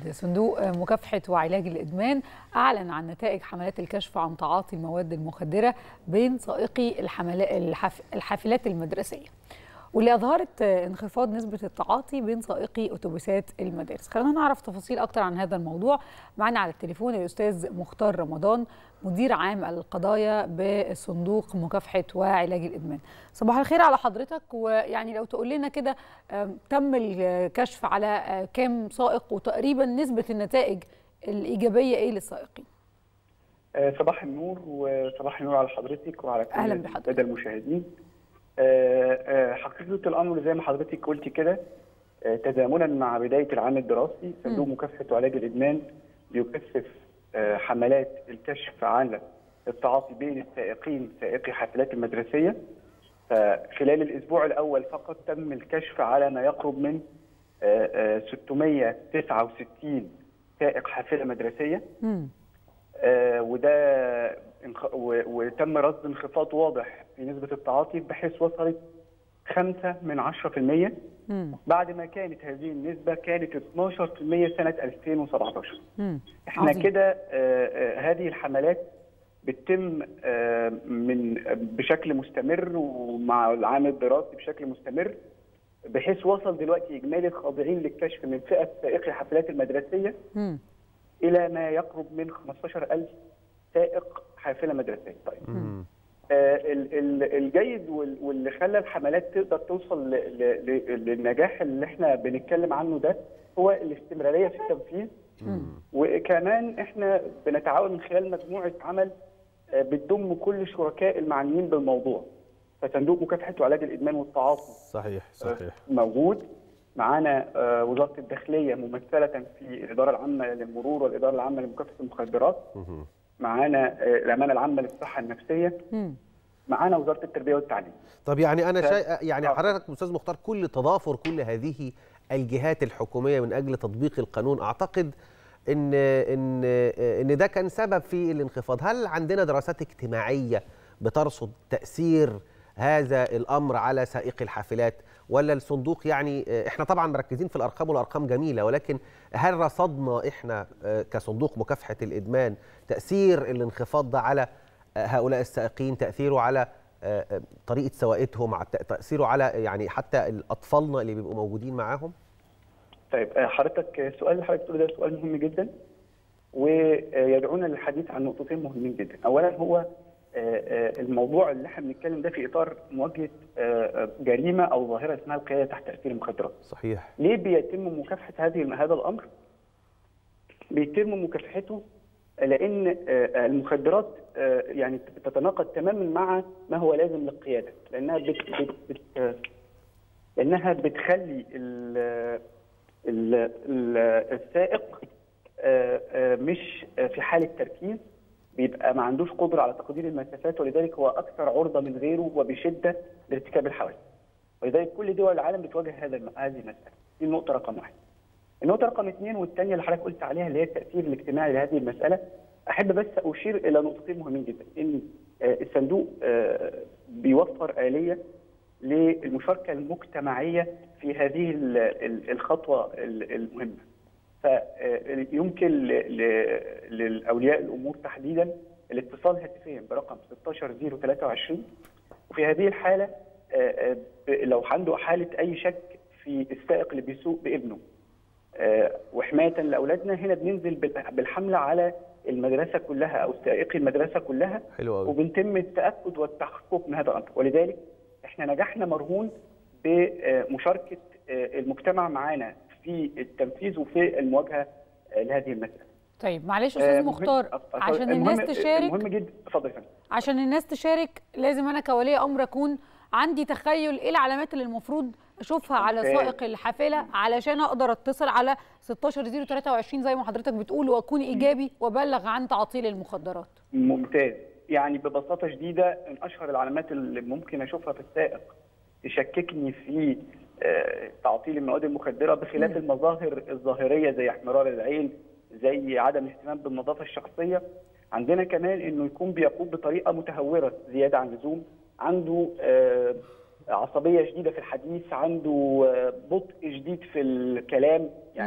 صندوق مكافحة وعلاج الإدمان أعلن عن نتائج حملات الكشف عن تعاطي المواد المخدرة بين سائقي الحافلات المدرسية واللي أظهرت انخفاض نسبة التعاطي بين سائقي أتوبيسات المدارس خلينا نعرف تفاصيل أكتر عن هذا الموضوع معنا على التليفون الأستاذ مختار رمضان مدير عام القضايا بصندوق مكافحة وعلاج الإدمان صباح الخير على حضرتك ويعني لو تقول لنا كده تم الكشف على كام سائق وتقريبا نسبة النتائج الإيجابية إيه للسائقين صباح النور وصباح النور على حضرتك وعلى كل أهلا بحضرتك الساده المشاهدين حقيقه الامر زي ما حضرتك قلتي كده تزامنا مع بدايه العام الدراسي صندوق مكافحه وعلاج الادمان بيكثف حملات الكشف عن التعاطي بين السائقين سائقي حافلات المدرسيه فخلال الاسبوع الاول فقط تم الكشف على ما يقرب من 669 سائق حافله مدرسيه وده وتم رصد انخفاض واضح في نسبة التعاطي بحيث وصلت 5 من 10% مم. بعد ما كانت هذه النسبة كانت 12% سنة 2017 مم. احنا عظيم. كده هذه الحملات بتتم آه، من بشكل مستمر ومع العام الدراسي بشكل مستمر بحيث وصل دلوقتي اجمالي الخاضعين للكشف من فئه سائقي الحافلات المدرسيه مم. الى ما يقرب من 15000 سائق حافله مدرسيه طيب مم. آه، ال- ال- الجيد وال- واللي خلى الحملات تقدر توصل ل- ل- ل- للنجاح اللي احنا بنتكلم عنه ده هو الاستمراريه في التنفيذ مم. وكمان احنا بنتعاون من خلال مجموعه عمل آه، بتضم كل الشركاء المعنيين بالموضوع فصندوق مكافحه وعلاج الادمان والتعاطي صحيح صحيح موجود معانا آه، وزاره الداخليه ممثله في الاداره العامه للمرور والاداره العامه لمكافحه المخدرات مم. معانا آه، الامانه العامه للصحه النفسيه مم. معانا وزاره التربيه والتعليم طب يعني انا ف- شايف يعني آه. حضرتك استاذ مختار كل تضافر كل هذه الجهات الحكوميه من اجل تطبيق القانون اعتقد ان ان ان ده كان سبب في الانخفاض هل عندنا دراسات اجتماعيه بترصد تاثير هذا الامر على سائقي الحافلات ولا الصندوق يعني احنا طبعا مركزين في الارقام والارقام جميله ولكن هل رصدنا احنا كصندوق مكافحه الادمان تاثير الانخفاض ده على هؤلاء السائقين تاثيره على آه، آه، طريقه سواقتهم على الت- تاثيره على يعني حتى اطفالنا اللي بيبقوا موجودين معاهم طيب آه، حضرتك آه، السؤال اللي حضرتك بتقوله ده سؤال مهم جدا ويدعونا للحديث عن نقطتين مهمين جدا اولا هو آه، آه، الموضوع اللي احنا بنتكلم ده في اطار مواجهه آه، آه، جريمه او ظاهره اسمها القياده تحت تاثير المخدرات صحيح ليه بيتم مكافحه هذه هذا الامر؟ بيتم مكافحته لان آه، المخدرات آه، يعني تتناقض تماما مع ما هو لازم للقياده لانها بت بت بت آه، لانها بتخلي ال ال ال السائق آه، آه، مش آه، في حاله تركيز بيبقى ما عندوش قدره على تقدير المسافات ولذلك هو اكثر عرضه من غيره وبشده لارتكاب الحوادث ولذلك كل دول العالم بتواجه هذا الم- هذه المساله دي النقطه رقم واحد النقطه رقم اثنين والثانيه اللي حضرتك قلت عليها اللي هي التاثير الاجتماعي لهذه المساله احب بس اشير الى نقطتين مهمين جدا ان آه، الصندوق آه، بيوفر اليه للمشاركه المجتمعيه في هذه ال- ال- الخطوه ال- المهمه فيمكن للاولياء الامور تحديدا الاتصال هاتفيا برقم 16023 وفي هذه الحاله آه، آه، ب- لو عنده حاله اي شك في السائق اللي بيسوق بابنه آه، وحمايه لاولادنا هنا بننزل بال- بالحمله على المدرسه كلها او سائقي المدرسه كلها حلو قوي وبنتم التاكد والتحقق من هذا الامر ولذلك احنا نجحنا مرهون بمشاركه آه، المجتمع معانا في التنفيذ وفي المواجهه آه، لهذه المساله طيب معلش آه، استاذ مهم- مختار أف- عشان المهم- الناس تشارك مهم جدا اتفضل يا فندم عشان الناس تشارك لازم انا كولي امر اكون عندي تخيل ايه العلامات اللي المفروض اشوفها على ممتاز. سائق الحافله علشان اقدر اتصل على 16023 زي ما حضرتك بتقول واكون ايجابي وابلغ عن تعاطيل المخدرات ممتاز يعني ببساطه شديده من اشهر العلامات اللي ممكن اشوفها في السائق تشككني في آه، تعطيل المواد المخدره بخلاف مم. المظاهر الظاهريه زي احمرار العين زي عدم الاهتمام بالنظافه الشخصيه عندنا كمان انه يكون بيقود بطريقه متهوره زياده عن اللزوم عنده آه، عصبيه شديده في الحديث عنده آه، بطء شديد في الكلام يعني مم.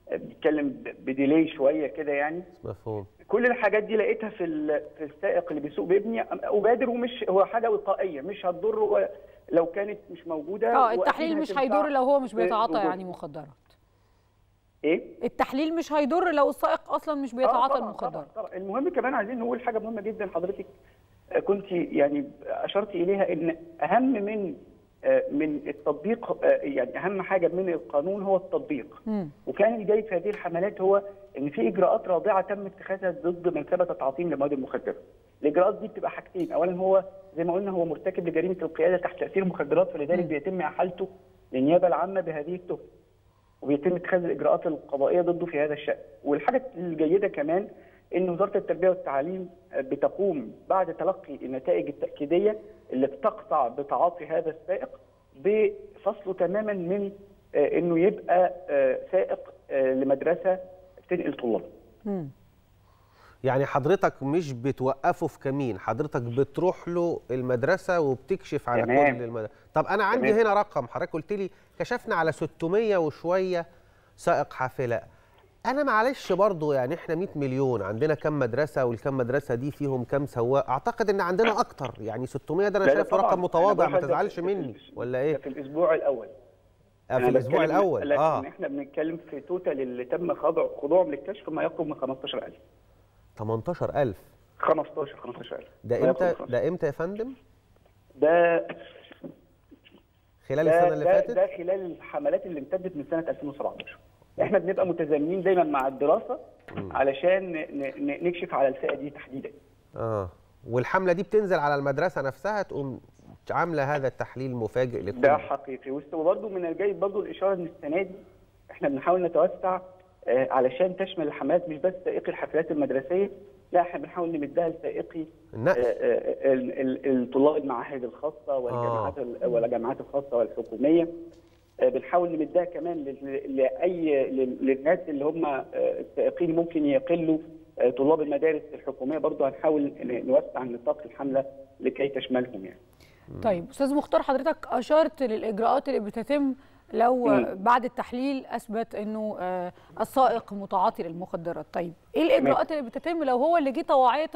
بيتكلم ب- بديلي شويه كده يعني مفهوم كل الحاجات دي لقيتها في ال- في السائق اللي بيسوق بابني ابادر ومش هو حاجه وقائيه مش هتضر و- لو كانت مش موجوده اه وأكيد التحليل مش هتنفع هيضر لو هو مش بيتعاطى بوجودها. يعني مخدرات ايه التحليل مش هيضر لو السائق اصلا مش آه، بيتعاطى طبعاً، المخدرات طبعاً، طبعاً. المهم كمان عايزين نقول حاجه مهمه جدا حضرتك آه، كنت يعني اشرت اليها ان اهم من آه، من التطبيق آه، يعني اهم حاجه من القانون هو التطبيق مم. وكان الجيد في هذه الحملات هو ان في اجراءات رادعه تم اتخاذها ضد من ثبت تعاطيه للمواد المخدره. الاجراءات دي بتبقى حاجتين، اولا هو زي ما قلنا هو مرتكب لجريمه القياده تحت تاثير مخدرات فلذلك بيتم احالته للنيابه العامه بهذه التهمه. وبيتم اتخاذ الاجراءات القضائيه ضده في هذا الشان. والحاجه الجيده كمان ان وزاره التربيه والتعليم بتقوم بعد تلقي النتائج التاكيديه اللي بتقطع بتعاطي هذا السائق بفصله تماما من آه، انه يبقى آه، سائق آه، لمدرسه تنقل طلاب. مم. يعني حضرتك مش بتوقفه في كمين حضرتك بتروح له المدرسة وبتكشف على تمام. كل المدرسة طب أنا عندي تمام. هنا رقم حضرتك قلت لي كشفنا على 600 وشوية سائق حافلة أنا معلش برضو يعني إحنا 100 مليون عندنا كم مدرسة والكم مدرسة دي فيهم كم سواق أعتقد إن عندنا أكتر يعني 600 ده أنا لا، لا شايف طبعاً. رقم متواضع أنا ما بقول تزعلش ده في- مني في- ولا ده إيه في الاسبوع الاول. آه، في أنا الأسبوع بتكلم- الأول لكن آه احنا بنتكلم في توتال اللي تم خضع خضوعهم للكشف ما يقرب من 15000 18000 15 15000 ده ما إمتى يقرب من ده إمتى يا فندم ده خلال ده, السنة اللي ده, فاتت ده خلال الحملات اللي امتدت من سنه 2017 احنا بنبقى متزامنين دايما مع الدراسه علشان ن- ن- نكشف على الفئه دي تحديدا اه والحمله دي بتنزل على المدرسه نفسها تقوم عامله هذا التحليل المفاجئ لكل ده حقيقي وبرضه من الجيد برضه الاشاره ان السنه دي احنا بنحاول نتوسع آه، علشان تشمل الحملات مش بس سائقي الحافلات المدرسيه لا احنا بنحاول نمدها لسائقي آه، النقل آه، ال- ال- الطلاب المعاهد الخاصه والجامعات ال- والجامعات الخاصه والحكوميه آه، بنحاول نمدها كمان لل- لاي لل- للناس اللي هم آه، السائقين ممكن يقلوا آه، طلاب المدارس الحكوميه برضه هنحاول ن- نوسع نطاق الحمله لكي تشملهم يعني طيب استاذ مختار حضرتك اشرت للاجراءات اللي بتتم لو مم. بعد التحليل اثبت انه آه، السائق متعاطي للمخدرات طيب ايه الاجراءات اللي بتتم لو هو اللي جه طواعيه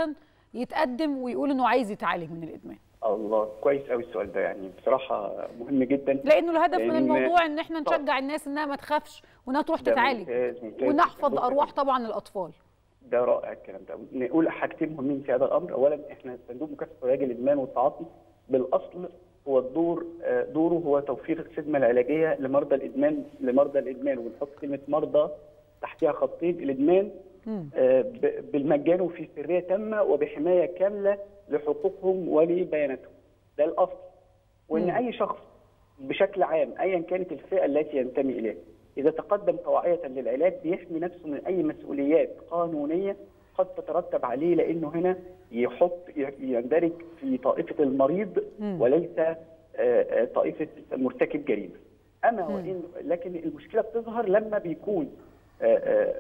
يتقدم ويقول انه عايز يتعالج من الادمان الله كويس قوي السؤال ده يعني بصراحه مهم جدا لانه الهدف من لأن- الموضوع ان احنا طبعا. نشجع الناس انها ما تخافش وانها تروح ده تتعالج ممتاز ممتاز ونحفظ بص ارواح كده. طبعا الاطفال ده رائع الكلام ده نقول حاجتين مهمين في هذا الامر اولا احنا صندوق مكافحه علاج الادمان والتعاطي بالاصل هو الدور آه، دوره هو توفير الخدمه العلاجيه لمرضى الادمان لمرضى الادمان ونحط كلمه مرضى تحتها خطين الادمان مم. آه، ب- بالمجان وفي سريه تامه وبحمايه كامله لحقوقهم ولبياناتهم ده الاصل وان مم. اي شخص بشكل عام ايا كانت الفئه التي ينتمي اليها اذا تقدم طواعيه للعلاج بيحمي نفسه من اي مسؤوليات قانونيه قد تترتب عليه لانه هنا يحط يندرج في طائفه المريض مم. وليس آه، آه، طائفه مرتكب جريمه اما مم. وان لكن المشكله بتظهر لما بيكون آه،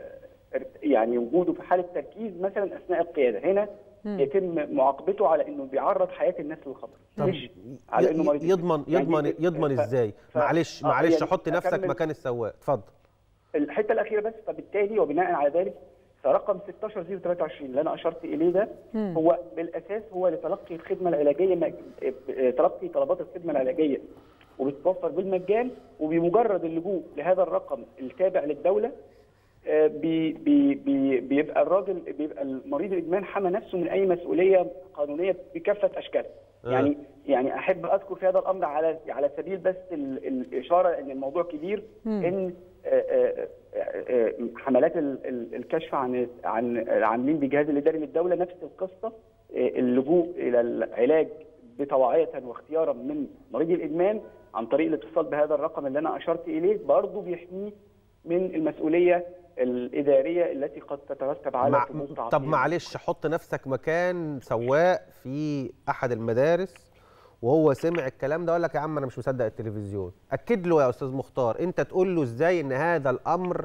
آه، يعني وجوده في حاله تركيز مثلا اثناء القياده هنا مم. يتم معاقبته على انه بيعرض حياه الناس للخطر طب مش على انه مريض يضمن يعني يضمن دي- يضمن ف- ازاي ف- معلش آه، معلش يعني حط نفسك أكمل. مكان السواق اتفضل الحته الاخيره بس فبالتالي وبناء على ذلك فرقم 16023 اللي انا اشرت اليه ده مم. هو بالاساس هو لتلقي الخدمه العلاجيه مج... آه، تلقي طلبات الخدمه العلاجيه وبتتوفر بالمجان وبمجرد اللجوء لهذا الرقم التابع للدوله آه، بي بي بي بيبقى الراجل بيبقى المريض الادمان حمى نفسه من اي مسؤوليه قانونيه بكافه اشكالها آه. يعني يعني احب اذكر في هذا الامر على على سبيل بس ال- الاشاره ان الموضوع كبير مم. ان آه، آه، آه، آه، حملات ال- ال- الكشف عن عن العاملين بالجهاز الاداري للدوله نفس القصه آه، اللجوء الى العلاج بطواعيه واختيارا من مريض الادمان عن طريق الاتصال بهذا الرقم اللي انا اشرت اليه برضه بيحميه من المسؤوليه الاداريه التي قد تترتب على مع... ثبوت طب تعاطيه. معلش حط نفسك مكان سواق في احد المدارس وهو سمع الكلام ده وقال لك يا عم انا مش مصدق التلفزيون اكد له يا استاذ مختار انت تقول له ازاي ان هذا الامر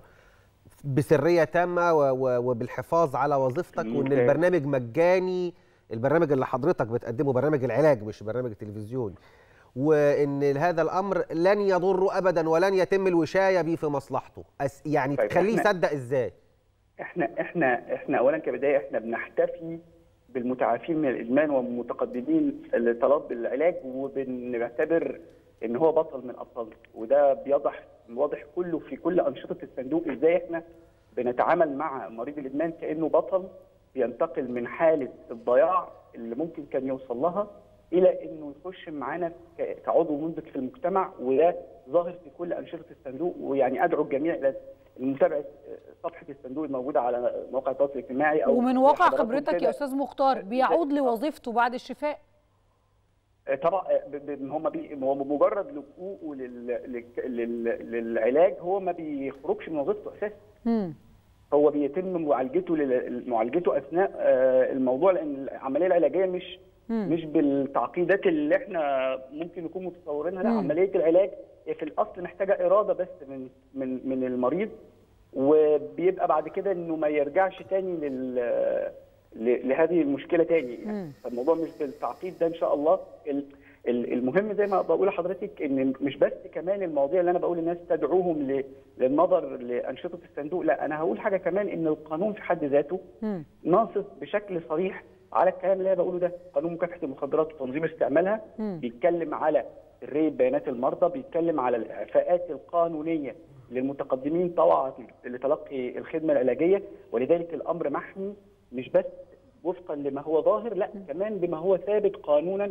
بسريه تامه و... و... وبالحفاظ على وظيفتك وان ممتاز. البرنامج مجاني البرنامج اللي حضرتك بتقدمه برنامج العلاج مش برنامج التلفزيون وان هذا الامر لن يضر ابدا ولن يتم الوشايه به في مصلحته أس يعني طيب تخليه إحنا- يصدق ازاي احنا احنا احنا اولا كبدايه احنا بنحتفي بالمتعافين من الادمان ومتقدمين لطلب العلاج وبنعتبر ان هو بطل من ابطالنا وده بيضح واضح كله في كل انشطه الصندوق ازاي احنا بنتعامل مع مريض الادمان كانه بطل بينتقل من حاله الضياع اللي ممكن كان يوصل لها الى انه يخش معانا ك- كعضو منتج في المجتمع وده ظاهر في كل انشطه الصندوق ويعني ادعو الجميع الى متابعه صفحه الصندوق الموجوده على مواقع التواصل الاجتماعي او ومن واقع حضراتكم خبرتك كده. يا استاذ مختار بيعود لوظيفته بعد الشفاء طبعا ب- ب- هم بي هو بمجرد لجوءه لل... لل... لل... للعلاج هو ما بيخرجش من وظيفته اساسا مم. هو بيتم معالجته لل... معالجته اثناء آه، الموضوع لان العمليه العلاجيه مش مم. مش بالتعقيدات اللي احنا ممكن نكون متصورينها لا مم. عمليه العلاج هي في الاصل محتاجه اراده بس من من من المريض وبيبقى بعد كده انه ما يرجعش تاني لل ل- لهذه المشكله تاني مم. يعني فالموضوع مش بالتعقيد ده ان شاء الله ال- ال- المهم زي ما بقول لحضرتك ان مش بس كمان المواضيع اللي انا بقول للناس تدعوهم ل- للنظر لانشطه الصندوق لا انا هقول حاجه كمان ان القانون في حد ذاته مم. ناصص بشكل صريح على الكلام اللي انا بقوله ده قانون مكافحه المخدرات وتنظيم استعمالها مم. بيتكلم على سريه بيانات المرضى بيتكلم على الاعفاءات القانونيه للمتقدمين طبعا لتلقي الخدمه العلاجيه ولذلك الامر محمي مش بس وفقا لما هو ظاهر لا كمان بما هو ثابت قانونا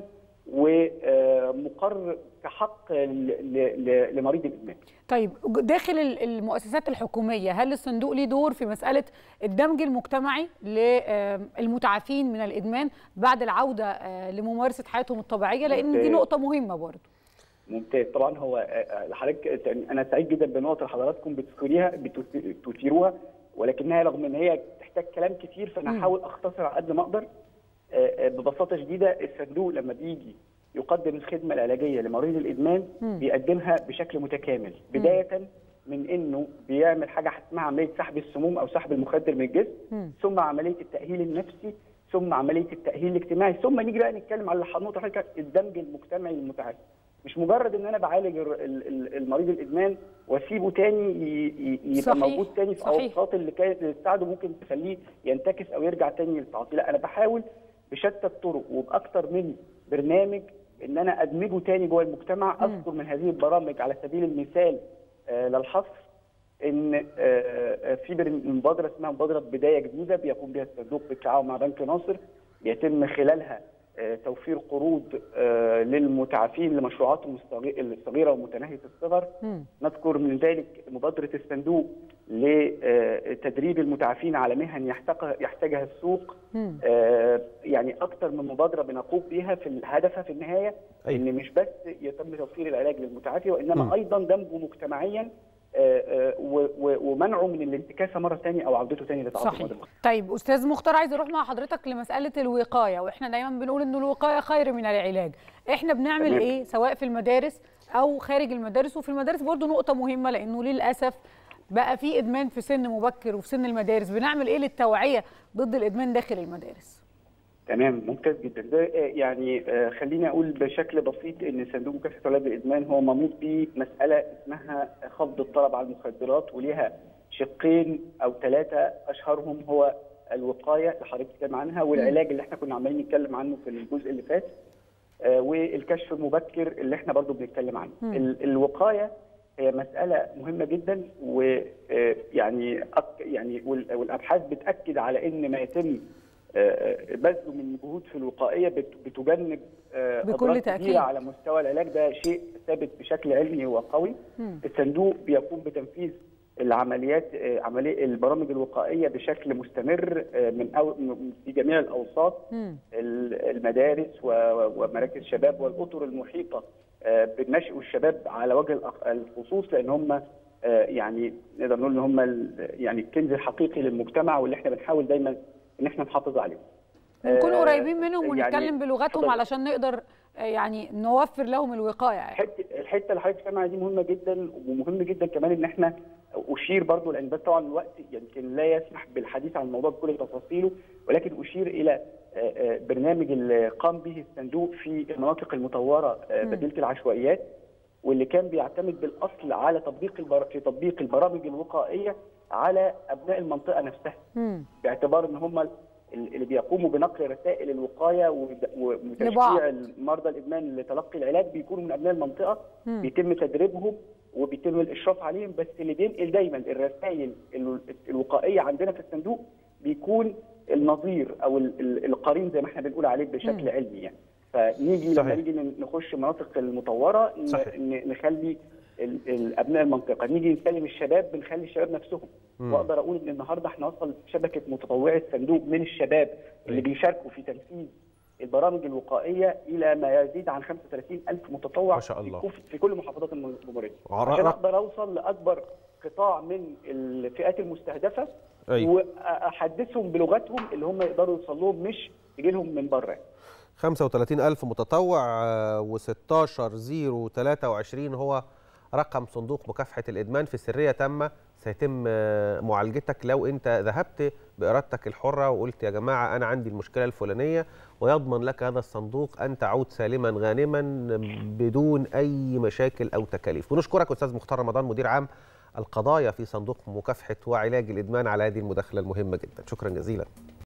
ومقرر كحق ل- ل- لمريض الادمان طيب داخل ال- المؤسسات الحكومية هل الصندوق ليه دور في مسألة الدمج المجتمعي للمتعافين من الإدمان بعد العودة آه، لممارسة حياتهم الطبيعية لأن دي ممتاز. نقطة مهمة برضو ممتاز طبعا هو آه، آه، حضرتك يعني انا سعيد جدا بالنقطه اللي حضراتكم بتذكريها بتث- بتثيروها ولكنها رغم ان هي تحتاج كلام كتير فانا مم. هحاول اختصر على قد ما اقدر آه، آه، ببساطه شديده الصندوق لما بيجي يقدم الخدمه العلاجيه لمريض الادمان مم. بيقدمها بشكل متكامل بدايه من انه بيعمل حاجه اسمها عمليه سحب السموم او سحب المخدر من الجسم مم. ثم عمليه التاهيل النفسي ثم عمليه التاهيل الاجتماعي ثم نيجي بقى نتكلم على النقطه حضرتك الدمج المجتمعي المتعافي مش مجرد ان انا بعالج الر- ال- ال- المريض الادمان واسيبه تاني ي- ي- يبقى صحيح، موجود تاني في صحيح. اوساط اللي كانت اللي تساعده ممكن تخليه ينتكس او يرجع تاني للتعاطي لا انا بحاول بشتى الطرق وباكثر من برنامج ان انا ادمجه تاني جوه المجتمع اذكر من هذه البرامج على سبيل المثال آه للحصر ان آه، آه، في بر- مبادره اسمها مبادره بدايه جديده بيقوم بها الصندوق بالتعاون مع بنك ناصر يتم خلالها آه، توفير قروض آه، للمتعافين لمشروعاتهم الصغي- الصغيره ومتناهيه الصغر مم. نذكر من ذلك مبادره الصندوق لتدريب المتعافين على مهن يحتاج- يحتاجها السوق مم. آه، يعني اكثر من مبادره بنقوم بيها في هدفها في النهايه أيوة. ان مش بس يتم توفير العلاج للمتعافي وانما مم. ايضا دمجه مجتمعيا آه، آه، و- و- ومنعه من الانتكاسه مره ثانيه او عودته ثاني لتعاطي صحيح المواد المخدرة. طيب استاذ مختار عايز اروح مع حضرتك لمساله الوقايه واحنا دايما بنقول ان الوقايه خير من العلاج احنا بنعمل تمام. ايه سواء في المدارس او خارج المدارس وفي المدارس برضو نقطه مهمه لانه للاسف بقى في ادمان في سن مبكر وفي سن المدارس بنعمل ايه للتوعيه ضد الادمان داخل المدارس تمام ممتاز جدا ده آه، يعني آه، خليني اقول بشكل بسيط ان صندوق مكافحه علاج الادمان هو منوط بمساله اسمها خفض الطلب على المخدرات وليها شقين او ثلاثه اشهرهم هو الوقايه اللي حضرتك بتتكلم عنها والعلاج اللي احنا كنا عمالين نتكلم عنه في الجزء اللي فات آه، والكشف المبكر اللي احنا برضو بنتكلم عنه مم. ال- الوقايه هي مساله مهمه جدا ويعني يعني وال- والابحاث بتاكد على ان ما يتم آه، بذله من جهود في الوقائيه بت- بتجنب آه، بكل أضرار تأكيد. كبيرة على مستوى العلاج ده شيء ثابت بشكل علمي وقوي مم. الصندوق بيقوم بتنفيذ العمليات آه، عمليه البرامج الوقائيه بشكل مستمر آه، من أو من- في جميع الاوساط مم. ال- المدارس و- ومراكز الشباب والاطر المحيطه آه، بالنشء والشباب على وجه الأخ- الخصوص لان هم آه، يعني نقدر نقول ان هم ال- يعني الكنز الحقيقي للمجتمع واللي احنا بنحاول دايما ان احنا نحافظ عليه. ونكون آه، قريبين منهم يعني ونتكلم بلغتهم اتفضل. علشان نقدر آه، يعني نوفر لهم الوقايه يعني. الحته الحته اللي حضرتك بتتكلم عليها دي مهمه جدا ومهم جدا كمان ان احنا اشير برضو لان بس طبعا الوقت يمكن لا يسمح بالحديث عن الموضوع بكل تفاصيله ولكن اشير الى برنامج اللي قام به الصندوق في المناطق المطوره بديله العشوائيات واللي كان بيعتمد بالاصل على تطبيق البر... في تطبيق البرامج الوقائيه على ابناء المنطقه نفسها مم. باعتبار ان هم اللي بيقوموا بنقل رسائل الوقايه لبعض. وتشجيع مرضى الادمان لتلقي العلاج بيكونوا من ابناء المنطقه مم. بيتم تدريبهم وبيتم الاشراف عليهم بس اللي بينقل دايما الرسائل ال- الوقائيه عندنا في الصندوق بيكون النظير او ال- ال- القرين زي ما احنا بنقول عليه بشكل مم. علمي يعني فنيجي صحيح. لما نيجي نخش مناطق المطوره ن- صحيح. ن- نخلي ال- ال- ابناء المنطقه نيجي نسلم الشباب بنخلي الشباب نفسهم مم. واقدر اقول ان النهارده احنا وصل شبكه متطوعي الصندوق من الشباب اللي أيوة. بيشاركوا في تنفيذ البرامج الوقائيه الى ما يزيد عن 35 الف متطوع ما شاء الله. في كل- في كل محافظات الجمهوريه وعرا- عشان اقدر اوصل لاكبر قطاع من الفئات المستهدفه أيوة. واحدثهم بلغتهم اللي هم يقدروا يوصل لهم مش يجي لهم من بره 35 ألف متطوع و16 0 23 هو رقم صندوق مكافحة الإدمان في سرية تامة سيتم آه، معالجتك لو أنت ذهبت بإرادتك الحرة وقلت يا جماعة أنا عندي المشكلة الفلانية ويضمن لك هذا الصندوق أن تعود سالما غانما بدون أي مشاكل أو تكاليف ونشكرك أستاذ مختار رمضان مدير عام القضايا في صندوق مكافحة وعلاج الإدمان على هذه المداخلة المهمة جدا شكرا جزيلا